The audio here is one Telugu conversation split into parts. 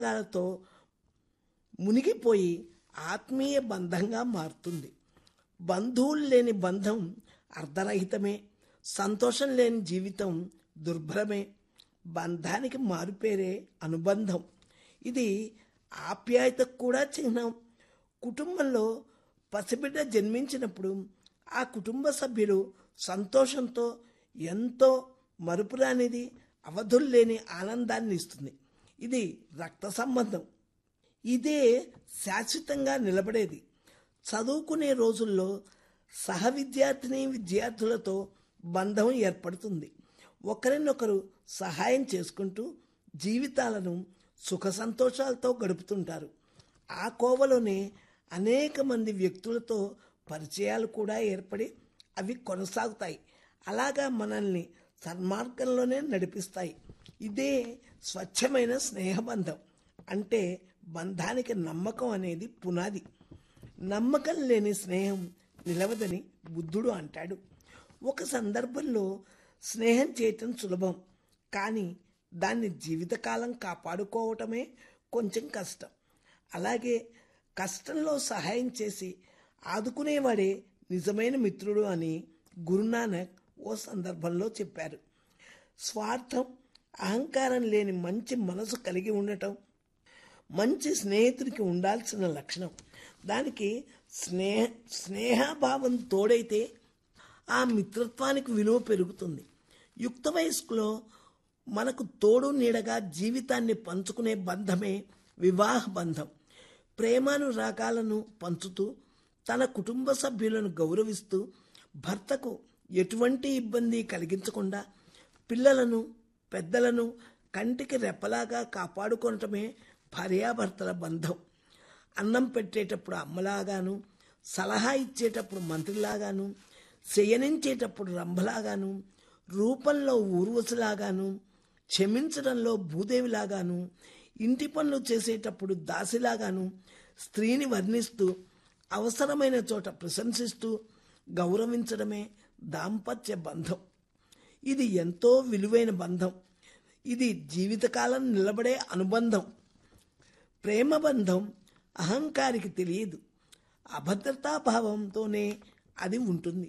తో మునిగిపోయి ఆత్మీయ బంధంగా మారుతుంది బంధువులు లేని బంధం అర్ధరహితమే సంతోషం లేని జీవితం దుర్భరమే బంధానికి మారుపేరే అనుబంధం ఇది ఆప్యాయతకు కూడా చిహ్నం కుటుంబంలో పసిబిడ్డ జన్మించినప్పుడు ఆ కుటుంబ సభ్యులు సంతోషంతో ఎంతో మరుపురానిది అవధుల్లేని ఆనందాన్ని ఇస్తుంది ఇది రక్త సంబంధం ఇదే శాశ్వతంగా నిలబడేది చదువుకునే రోజుల్లో సహ విద్యార్థిని విద్యార్థులతో బంధం ఏర్పడుతుంది ఒకరినొకరు సహాయం చేసుకుంటూ జీవితాలను సుఖ సంతోషాలతో గడుపుతుంటారు ఆ కోవలోనే అనేక మంది వ్యక్తులతో పరిచయాలు కూడా ఏర్పడి అవి కొనసాగుతాయి అలాగా మనల్ని సన్మార్గంలోనే నడిపిస్తాయి ఇదే స్వచ్ఛమైన స్నేహబంధం అంటే బంధానికి నమ్మకం అనేది పునాది నమ్మకం లేని స్నేహం నిలవదని బుద్ధుడు అంటాడు ఒక సందర్భంలో స్నేహం చేయటం సులభం కానీ దాన్ని జీవితకాలం కాపాడుకోవటమే కొంచెం కష్టం అలాగే కష్టంలో సహాయం చేసి ఆదుకునేవాడే నిజమైన మిత్రుడు అని గురునానక్ ఓ సందర్భంలో చెప్పారు స్వార్థం అహంకారం లేని మంచి మనసు కలిగి ఉండటం మంచి స్నేహితుడికి ఉండాల్సిన లక్షణం దానికి స్నేహ స్నేహభావం తోడైతే ఆ మిత్రత్వానికి విలువ పెరుగుతుంది యుక్త వయస్కులో మనకు తోడు నీడగా జీవితాన్ని పంచుకునే బంధమే వివాహ బంధం ప్రేమానురాగాలను పంచుతూ తన కుటుంబ సభ్యులను గౌరవిస్తూ భర్తకు ఎటువంటి ఇబ్బంది కలిగించకుండా పిల్లలను పెద్దలను కంటికి రెప్పలాగా కాపాడుకోవటమే భార్యాభర్తల బంధం అన్నం పెట్టేటప్పుడు అమ్మలాగాను సలహా ఇచ్చేటప్పుడు మంత్రిలాగాను శయనించేటప్పుడు రంభలాగాను రూపంలో ఊర్వశిలాగాను క్షమించడంలో భూదేవిలాగాను ఇంటి పనులు చేసేటప్పుడు దాసిలాగాను స్త్రీని వర్ణిస్తూ అవసరమైన చోట ప్రశంసిస్తూ గౌరవించడమే దాంపత్య బంధం ఇది ఎంతో విలువైన బంధం ఇది జీవితకాలం నిలబడే అనుబంధం ప్రేమ బంధం అహంకారికి తెలియదు అభద్రతాభావంతోనే అది ఉంటుంది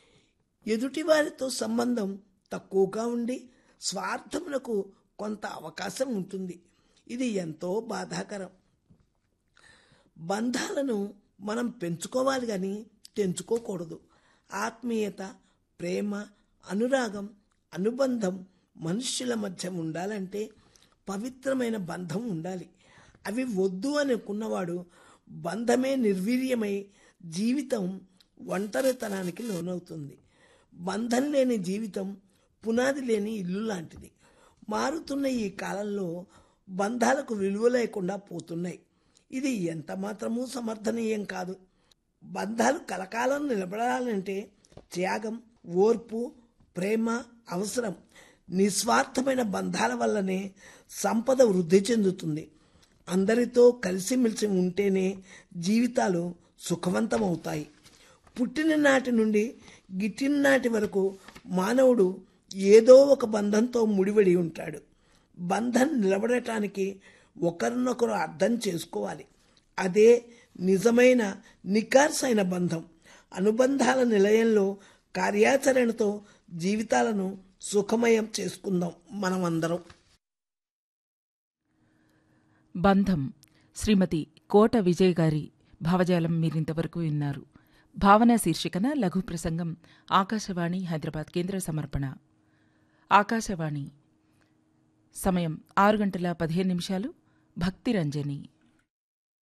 ఎదుటివారితో సంబంధం తక్కువగా ఉండి స్వార్థములకు కొంత అవకాశం ఉంటుంది ఇది ఎంతో బాధాకరం బంధాలను మనం పెంచుకోవాలి కానీ తెంచుకోకూడదు ఆత్మీయత ప్రేమ అనురాగం అనుబంధం మనుష్యుల మధ్య ఉండాలంటే పవిత్రమైన బంధం ఉండాలి అవి వద్దు అనుకున్నవాడు బంధమే నిర్వీర్యమై జీవితం ఒంటరితనానికి లోనవుతుంది బంధం లేని జీవితం పునాది లేని ఇల్లు లాంటిది మారుతున్న ఈ కాలంలో బంధాలకు విలువ లేకుండా పోతున్నాయి ఇది ఎంత మాత్రమూ సమర్థనీయం కాదు బంధాలు కలకాలం నిలబడాలంటే త్యాగం ఓర్పు ప్రేమ అవసరం నిస్వార్థమైన బంధాల వల్లనే సంపద వృద్ధి చెందుతుంది అందరితో కలిసిమెలిసి ఉంటేనే జీవితాలు సుఖవంతమవుతాయి పుట్టిన నాటి నుండి గిట్టిన నాటి వరకు మానవుడు ఏదో ఒక బంధంతో ముడిపడి ఉంటాడు బంధం నిలబడటానికి ఒకరినొకరు అర్థం చేసుకోవాలి అదే నిజమైన నికార్సైన బంధం అనుబంధాల నిలయంలో కార్యాచరణతో జీవితాలను సుఖమయం చేసుకుందాం మనమందరం బంధం శ్రీమతి కోట విజయ్ గారి భావజాలం మీరింతవరకు విన్నారు భావన శీర్షికన లఘు ప్రసంగం ఆకాశవాణి హైదరాబాద్ కేంద్ర సమర్పణ ఆకాశవాణి సమయం ఆరు గంటల పదిహేను నిమిషాలు భక్తి రంజని